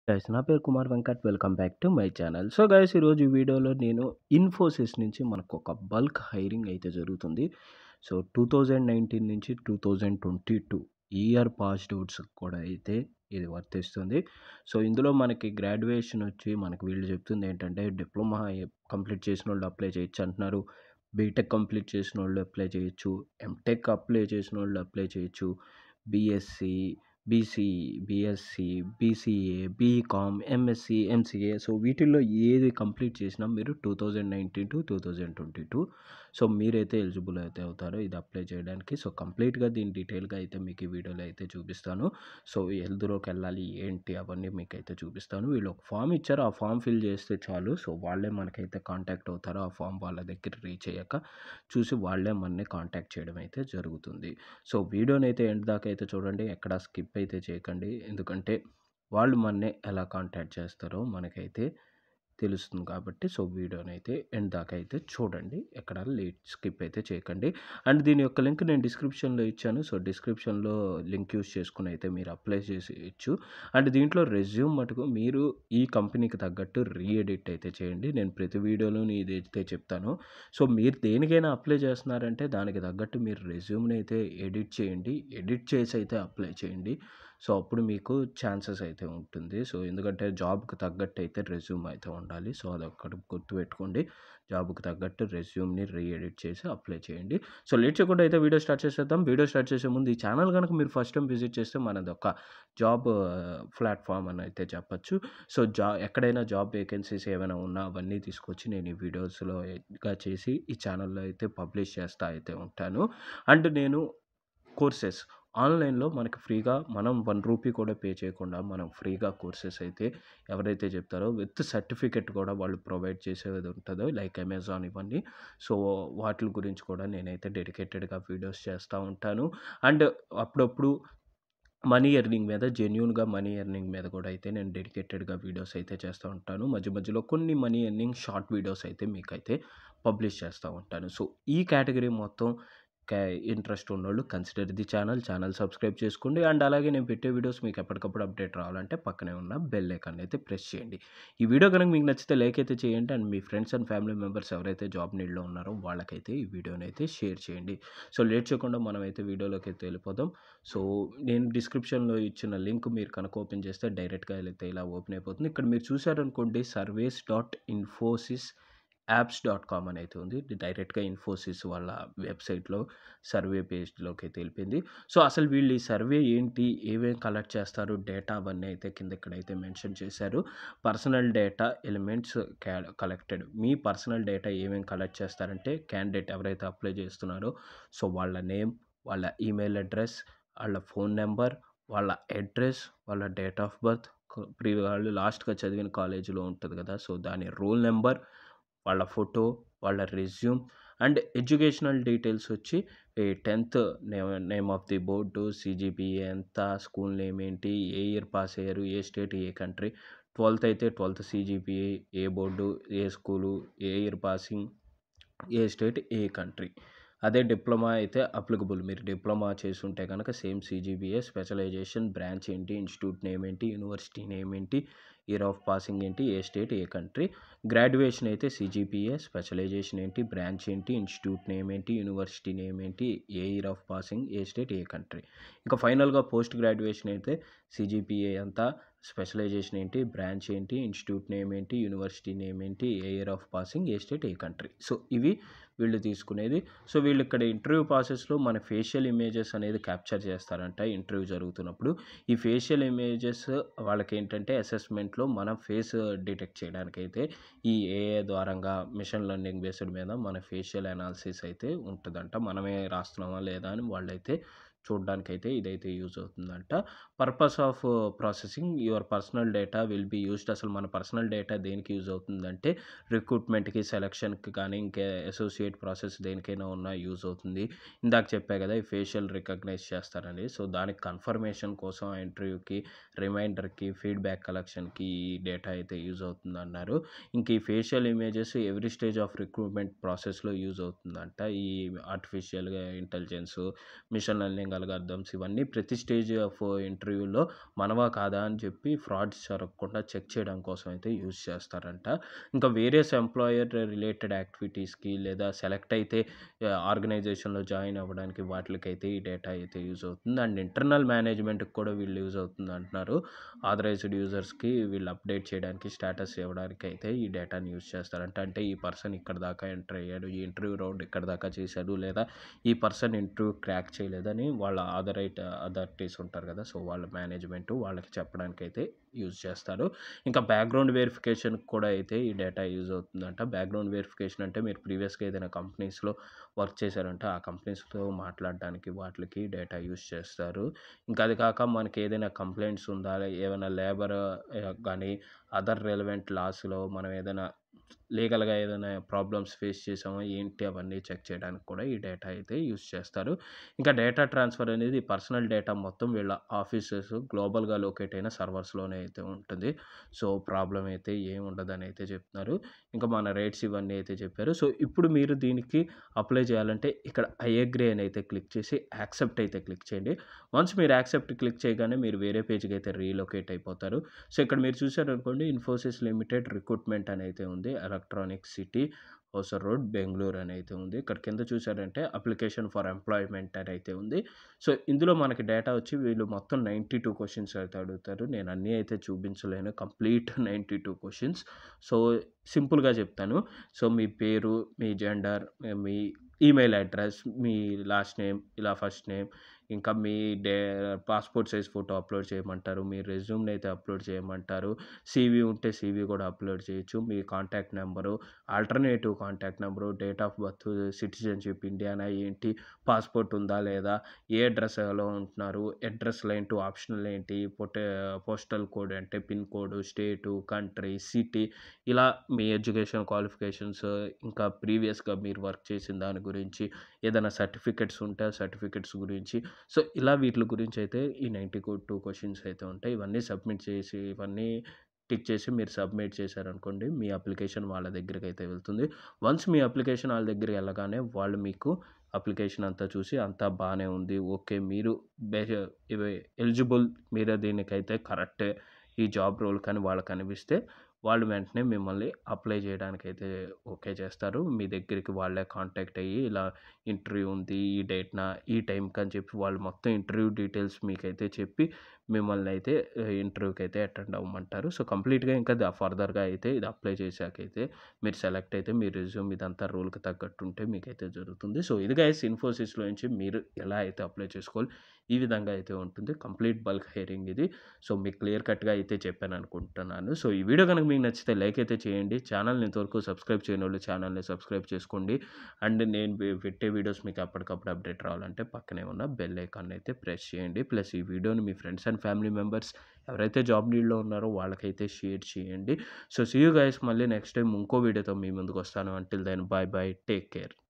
guys నా పేరు Kumar Venkat welcome back to my channel so guys ఈరోజు ఈ వీడియోలో నేను ఇన్ఫోసిస్ నుంచి మనకు ఒక బల్క్ హైరింగ్ అయితే జరుగుతుంది సో టూ థౌజండ్ నైన్టీన్ నుంచి two thousand twenty two year passed outs కూడా అయితే ఇది వర్తిస్తుంది సో ఇందులో మనకి గ్రాడ్యుయేషన్ వచ్చి మనకి వీళ్ళు చెప్తుంది ఏంటంటే డిప్లొమా కంప్లీట్ చేసిన వాళ్ళు అప్లై చేయొచ్చు అంటున్నారు బీటెక్ కంప్లీట్ చేసిన వాళ్ళు అప్లై చేయొచ్చు ఎంటెక్ అప్లై చేసిన వాళ్ళు అప్లై చేయొచ్చు BSc BC BSc BCA BCom MSc MCA so వీటిల్లో ఏది కంప్లీట్ చేసినా మీరు two thousand nineteen to two thousand twenty two so మీరైతే ఎలిజిబుల్ అయితే అవుతారో ఇది అప్లై చేయడానికి సో కంప్లీట్గా దీని డీటెయిల్గా అయితే మీకు ఈ వీడియోలో అయితే చూపిస్తాను సో ఎందులోకి వెళ్ళాలి ఏంటి అవన్నీ మీకు అయితే చూపిస్తాను వీళ్ళు ఒక ఫామ్ ఇచ్చారు ఆ ఫామ్ ఫిల్ చేస్తే చాలు సో వాళ్ళే మనకైతే కాంటాక్ట్ అవుతారు ఆ ఫామ్ వాళ్ళ దగ్గర రీచ్ అయ్యాక చూసి వాళ్ళే మనని కాంటాక్ట్ చేయడం అయితే జరుగుతుంది సో వీడియోని అయితే ఎండ్ దాకా అయితే చూడండి ఎక్కడ స్కిప్ అయితే చేయకండి ఎందుకంటే వాళ్ళు మనని ఎలా కాంటాక్ట్ చేస్తారో మనకైతే తెలుస్తుంది కాబట్టి సో వీడియోని అయితే ఎండ్ దాకా అయితే చూడండి ఎక్కడ లేట్ స్కిప్ అయితే చేయకండి అండ్ దీని యొక్క లింక్ నేను డిస్క్రిప్షన్లో ఇచ్చాను సో డిస్క్రిప్షన్లో లింక్ యూస్ చేసుకుని అయితే మీరు అప్లై చేసి ఇచ్చు అండ్ దీంట్లో రెజ్యూమ్ మటుకు మీరు ఈ కంపెనీకి తగ్గట్టు రీఎడిట్ అయితే చేయండి నేను ప్రతి వీడియోలో ఇది అయితే చెప్తాను సో మీరు దేనికైనా అప్లై చేస్తున్నారంటే దానికి తగ్గట్టు మీరు రెజ్యూమ్ని అయితే ఎడిట్ చేయండి ఎడిట్ చేసి అయితే అప్లై చేయండి సో అప్పుడు మీకు ఛాన్సెస్ అయితే ఉంటుంది సో ఎందుకంటే జాబ్కి తగ్గట్టు అయితే రెజ్యూమ్ అయితే ఉండాలి సో అది ఒక్కటి గుర్తుపెట్టుకోండి జాబ్కి తగ్గట్టు రెజ్యూమ్ని రీఎడిట్ చేసి అప్లై చేయండి సో లేట్ చేయకుండా అయితే వీడియో స్టార్ట్ చేసేద్దాం వీడియో స్టార్ట్ చేసే ముందు ఈ ఛానల్ కనుక మీరు ఫస్ట్ టైం విజిట్ చేస్తే మనది ఒక జాబ్ ప్లాట్ఫామ్ అని అయితే చెప్పచ్చు సో జా ఎక్కడైనా జాబ్ వేకెన్సీస్ ఏమైనా ఉన్నా అవన్నీ తీసుకొచ్చి నేను ఈ వీడియోస్లో చేసి ఈ ఛానల్లో అయితే పబ్లిష్ చేస్తూ అయితే ఉంటాను అండ్ నేను కోర్సెస్ ఆన్లైన్లో మనకి ఫ్రీగా మనం వన్ రూపీ కూడా పే చేయకుండా మనం ఫ్రీగా కోర్సెస్ అయితే ఎవరైతే చెప్తారో విత్ సర్టిఫికెట్ కూడా వాళ్ళు ప్రొవైడ్ చేసేది ఉంటుందో లైక్ అమెజాన్ ఇవన్నీ సో వాటి గురించి కూడా నేనైతే డెడికేటెడ్గా వీడియోస్ చేస్తూ ఉంటాను అండ్ అప్పుడప్పుడు మనీ ఎర్నింగ్ మీద జెన్యున్గా మనీ ఎర్నింగ్ మీద కూడా అయితే నేను డెడికేటెడ్గా వీడియోస్ అయితే చేస్తూ ఉంటాను మధ్య మధ్యలో కొన్ని మనీ ఎర్నింగ్ షార్ట్ వీడియోస్ అయితే మీకైతే పబ్లిష్ చేస్తూ ఉంటాను సో ఈ కేటగిరీ మొత్తం ఇంట్రెస్ట్ ఉన్నోళ్ళు consider the channel channel subscribe చేసుకోండి అండ్ అలాగే నేను పెట్టే వీడియోస్ మీకు ఎప్పటికప్పుడు అప్డేట్ రావాలంటే పక్కనే ఉన్న బెల్ ఐకాన్ అయితే ప్రెస్ చేయండి ఈ వీడియో కనుక మీకు నచ్చితే లైక్ అయితే చేయండి అండ్ మీ ఫ్రెండ్స్ అండ్ ఫ్యామిలీ మెంబర్స్ ఎవరైతే జాబ్ నీడ్లో ఉన్నారో వాళ్ళకైతే ఈ వీడియోని అయితే షేర్ చేయండి సో లేట్ చేయకుండా మనం అయితే వీడియోలోకి అయితే వెళ్ళిపోదాం సో నేను డిస్క్రిప్షన్లో ఇచ్చిన లింక్ మీరు కనుక ఓపెన్ చేస్తే డైరెక్ట్గా అయితే ఇలా ఓపెన్ అయిపోతుంది ఇక్కడ మీరు చూసారనుకోండి surveys dot Infosys apps dot com అని అయితే ఉంది డైరెక్ట్గా ఇన్ఫోసిస్ వాళ్ళ వెబ్సైట్లో సర్వే పేజ్లోకి అయితే వెళ్ళిపోయింది సో అసలు వీళ్ళు ఈ సర్వే ఏంటి ఏమేమి కలెక్ట్ చేస్తారు డేటా అవన్నీ అయితే కింద ఇక్కడైతే మెన్షన్ చేశారు పర్సనల్ డేటా ఎలిమెంట్స్ కలెక్టెడ్ మీ పర్సనల్ డేటా ఏమేమి కలెక్ట్ చేస్తారంటే క్యాండిడేట్ ఎవరైతే అప్లై చేస్తున్నారో సో వాళ్ళ నేమ్ వాళ్ళ ఈమెయిల్ అడ్రస్ వాళ్ళ ఫోన్ నెంబర్ వాళ్ళ అడ్రస్ వాళ్ళ డేట్ ఆఫ్ బర్త్ ప్రీ వాళ్ళు లాస్ట్గా చదివిన కాలేజీలో ఉంటుంది కదా సో దాని రోల్ నెంబర్ వాళ్ళ ఫోటో వాళ్ళ రెజ్యూమ్ అండ్ ఎడ్యుకేషనల్ డీటెయిల్స్ వచ్చి ఈ tenth name name of the board CGPA ఎంత స్కూల్ నేమ్ ఏంటి ఏ ఇయర్ పాస్ అయ్యారు ఏ స్టేట్ ఏ కంట్రీ ట్వెల్త్ అయితే ట్వెల్త్ సిజిపిఏ ఏ బోర్డు ఏ స్కూలు ఏ ఇయర్ పాసింగ్ ఏ స్టేట్ ఏ కంట్రీ అదే డిప్లొమా అయితే అప్లికబుల్ మీరు డిప్లొమా చేస్తుంటే కనుక సేమ్ సిజిబిఏ స్పెషలైజేషన్ బ్రాంచ్ ఏంటి ఇన్స్టిట్యూట్ నేమ్ ఏంటి యూనివర్సిటీ నేమ్ ఏంటి ఇయర్ ఆఫ్ పాసింగ్ ఏంటి ఏ స్టేట్ ఏ కంట్రీ గ్రాడ్యుయేషన్ అయితే సిజిపిఏ స్పెషలైజేషన్ ఏంటి బ్రాంచ్ ఏంటి ఇన్స్టిట్యూట్ నేమ్ ఏంటి యూనివర్సిటీ నేమ్ ఏంటి ఏ ఇయర్ ఆఫ్ పాసింగ్ ఏ స్టేట్ ఏ కంట్రీ ఇంకా ఫైనల్గా పోస్ట్ గ్రాడ్యుయేషన్ అయితే సిజిపిఏ అంతా స్పెషలైజేషన్ ఏంటి బ్రాంచ్ ఏంటి ఇన్స్టిట్యూట్ నేమ్ ఏంటి యూనివర్సిటీ నేమ్ ఏంటి ఏ ఇయర్ ఆఫ్ పాసింగ్ ఏ స్టేట్ ఏ కంట్రీ సో ఇవి వీళ్ళు తీసుకునేది సో వీళ్ళు ఇక్కడ ఇంటర్వ్యూ ప్రాసెస్లో మన ఫేషియల్ ఇమేజెస్ అనేది క్యాప్చర్ చేస్తారంట ఇంటర్వ్యూ జరుగుతున్నప్పుడు ఈ ఫేషియల్ ఇమేజెస్ వాళ్ళకి ఏంటంటే అసెస్మెంట్లో మన ఫేస్ డిటెక్ట్ చేయడానికైతే ఈ ఏఏ ద్వారంగా మిషన్ లెర్నింగ్ బేస్డ్ మీద మన ఫేషియల్ అనాలిసిస్ అయితే ఉంటుందంట మనమే రాస్తున్నామా లేదా అని వాళ్ళైతే చూడడానికైతే ఇదైతే యూజ్ అవుతుందంట purpose of processing your personal data will be used అసలు మన పర్సనల్ డేటా దేనికి యూజ్ అవుతుందంటే రిక్రూట్మెంట్కి సెలక్షన్కి కానీ ఇంకే అసోసియేట్ ప్రాసెస్ దేనికైనా ఉన్నా యూజ్ అవుతుంది ఇందాక చెప్పా కదా ఈ ఫేషియల్ రికగ్నైజ్ చేస్తారని సో దానికి కన్ఫర్మేషన్ కోసం ఆ ఇంటర్వ్యూకి రిమైండర్కి ఫీడ్బ్యాక్ కలెక్షన్కి ఈ డేటా అయితే యూజ్ అవుతుంది అన్నారు ఇంక ఈ facial images every stage of recruitment ప్రాసెస్లో యూజ్ అవుతుందంట ఈ ఆర్టిఫిషియల్గా intelligence machine learning typing algorithms ఇవన్నీ ప్రతి స్టేజ్ ఆఫ్ ఇంటర్వ్యూలో మనవా కాదా అని చెప్పి ఫ్రాడ్స్ జరగకుండా చెక్ చేయడం కోసం అయితే యూజ్ చేస్తారంట ఇంకా వేరియస్ ఎంప్లాయర్ రిలేటెడ్ యాక్టివిటీస్కి లేదా సెలెక్ట్ అయితే ఆర్గనైజేషన్లో జాయిన్ అవ్వడానికి వాటికైతే ఈ డేటా అయితే యూజ్ అవుతుంది అండ్ ఇంటర్నల్ మేనేజ్మెంట్కి కూడా వీళ్ళు యూజ్ అవుతుంది అంటున్నారు ఆథరైజ్డ్ యూజర్స్కి వీళ్ళు అప్డేట్ చేయడానికి స్టేటస్ ఇవ్వడానికి అయితే ఈ డేటాని యూజ్ చేస్తారంట అంటే ఈ పర్సన్ ఇక్కడ దాకా ఎంటర్ అయ్యాడు ఈ ఇంటర్వ్యూ రౌండ్ ఇక్కడ దాకా చేశాడు లేదా ఈ పర్సన్ ఇంటర్వ్యూ క్రాక్ చేయలేదని వాళ్ళ ఆథరైట్ అథారిటీస్ ఉంటారు కదా సో వాళ్ళ మేనేజ్మెంట్ వాళ్ళకి చెప్పడానికి అయితే యూజ్ చేస్తారు ఇంకా బ్యాక్గ్రౌండ్ వెరిఫికేషన్ కూడా అయితే ఈ డేటా యూజ్ అవుతుందంట బ్యాక్గ్రౌండ్ వెరిఫికేషన్ అంటే మీరు ప్రీవియస్గా ఏదైనా కంపెనీస్లో వర్క్ చేశారంటే ఆ కంపెనీస్తో మాట్లాడడానికి వాటికి డేటా యూజ్ చేస్తారు ఇంకా అది కాక మనకి ఏదైనా కంప్లైంట్స్ ఉందా ఏమైనా లేబర్ కానీ అదర్ రెలవెంట్ లాస్లో మనం ఏదైనా లీగల్గా ఏదైనా ప్రాబ్లమ్స్ ఫేస్ చేసామో ఏంటి అవన్నీ చెక్ చేయడానికి కూడా ఈ డేటా అయితే యూస్ చేస్తారు ఇంకా డేటా ట్రాన్స్ఫర్ అనేది పర్సనల్ డేటా మొత్తం వీళ్ళ ఆఫీసెస్ గ్లోబల్గా లొకేట్ అయిన సర్వర్స్లోనే అయితే ఉంటుంది సో ప్రాబ్లం అయితే ఏం ఉండదని అయితే చెప్తున్నారు ఇంకా మన రేట్స్ ఇవన్నీ అయితే చెప్పారు సో ఇప్పుడు మీరు దీనికి అప్లై చేయాలంటే ఇక్కడ ఐ అగ్రీ అని అయితే క్లిక్ చేసి యాక్సెప్ట్ అయితే క్లిక్ చేయండి వన్స్ మీరు యాక్సెప్ట్ క్లిక్ చేయగానే మీరు వేరే పేజ్కి అయితే రీలొకేట్ అయిపోతారు సో ఇక్కడ మీరు చూసారనుకోండి ఇన్ఫోసిస్ లిమిటెడ్ రిక్రూట్మెంట్ అని అయితే ఉంది Electronic City Hosur road Bengaluru అని అయితే ఉంది ఇక్కడ కింద చూసారంటే అప్లికేషన్ ఫర్ ఎంప్లాయ్మెంట్ అని అయితే ఉంది సో ఇందులో మనకి డేటా వచ్చి వీళ్ళు మొత్తం నైంటీ టూ క్వశ్చన్స్ అయితే అడుగుతారు నేను అన్నీ అయితే చూపించలేను complete ninety two questions so సింపుల్గా చెప్తాను సో మీ పేరు మీ జెండర్ మీ ఈమెయిల్ అడ్రస్ మీ లాస్ట్ నేమ్ ఇలా ఫస్ట్ నేమ్ ఇంకా మీ డే పాస్పోర్ట్ సైజ్ ఫోటో అప్లోడ్ చేయమంటారు మీ రెజ్యూమ్ని అయితే అప్లోడ్ చేయమంటారు సీవీ ఉంటే సీవీ కూడా అప్లోడ్ చేయొచ్చు మీ contact number alternative contact number date of birth citizenship ఇండియానా ఏంటి పాస్పోర్ట్ ఉందా లేదా ఏ అడ్రస్లో ఉంటున్నారు అడ్రస్ లైన్ టు ఆప్షనల్ ఏంటి పొటే పోస్టల్ కోడ్ అంటే pin code state country city ఇలా మీ ఎడ్యుకేషన్ క్వాలిఫికేషన్స్ ఇంకా ప్రీవియస్గా మీరు వర్క్ చేసిన దాని గురించి ఏదైనా సర్టిఫికెట్స్ ఉంటే ఆ సర్టిఫికెట్స్ గురించి సో ఇలా వీటి గురించి అయితే ఈ నైంటీ టూ క్వశ్చన్స్ అయితే ఉంటాయి ఇవన్నీ సబ్మిట్ చేసి ఇవన్నీ టిక్ చేసి మీరు సబ్మిట్ చేశారనుకోండి మీ అప్లికేషన్ వాళ్ళ దగ్గరికి అయితే వెళ్తుంది వన్స్ మీ అప్లికేషన్ వాళ్ళ దగ్గరికి వెళ్ళగానే వాళ్ళు మీకు అప్లికేషన్ అంతా చూసి అంతా బాగానే ఉంది ఓకే మీరు బే ఎలిజిబుల్ మీరు దీనికైతే కరెక్టే ఈ జాబ్ రోల్ కానీ వాళ్ళకి అనిపిస్తే వాళ్ళు వెంటనే మిమ్మల్ని అప్లై చేయడానికి అయితే ఓకే చేస్తారు మీ దగ్గరికి వాళ్ళే కాంటాక్ట్ అయ్యి ఇలా ఇంటర్వ్యూ ఉంది ఈ డేట్న ఈ టైంకి అని చెప్పి వాళ్ళు మొత్తం ఇంటర్వ్యూ డీటెయిల్స్ మీకైతే చెప్పి మిమ్మల్ని అయితే ఇంటర్వ్యూకి అయితే అటెండ్ అవ్వమంటారు సో కంప్లీట్గా ఇంకా ఫర్దర్గా అయితే ఇది అప్లై చేశాకైతే మీరు సెలెక్ట్ అయితే మీ రెజ్యూమ్ ఇదంతా రూల్కి తగ్గట్టు ఉంటే మీకైతే జరుగుతుంది సో ఇది గైస్ ఇన్ఫోసిస్లో నుంచి మీరు ఎలా అయితే అప్లై చేసుకోవాలి ఈ విధంగా అయితే ఉంటుంది కంప్లీట్ బల్క్ హైరింగ్ ఇది సో మీకు క్లియర్ కట్గా అయితే చెప్పాను అనుకుంటున్నాను సో ఈ వీడియో కనుక మీకు నచ్చితే లైక్ అయితే చేయండి ఛానల్ని ఇంతవరకు సబ్స్క్రైబ్ చేయని వాళ్ళు ఛానల్ని సబ్స్క్రైబ్ చేసుకోండి అండ్ నేను పెట్టే వీడియోస్ మీకు అప్పటికప్పుడు అప్డేట్ రావాలంటే పక్కనే ఉన్న బెల్ ఐకాన్ అయితే ప్రెస్ చేయండి ప్లస్ ఈ వీడియోని మీ ఫ్రెండ్స్ అండ్ ఫ్యామిలీ మెంబర్స్ ఎవరైతే జాబ్ నీడ్లో ఉన్నారో వాళ్ళకైతే షేర్ చేయండి సో సీ యూ గైస్ మళ్ళీ నెక్స్ట్ టైం ఇంకో వీడియోతో మీ ముందుకు వస్తాను until then bye bye take care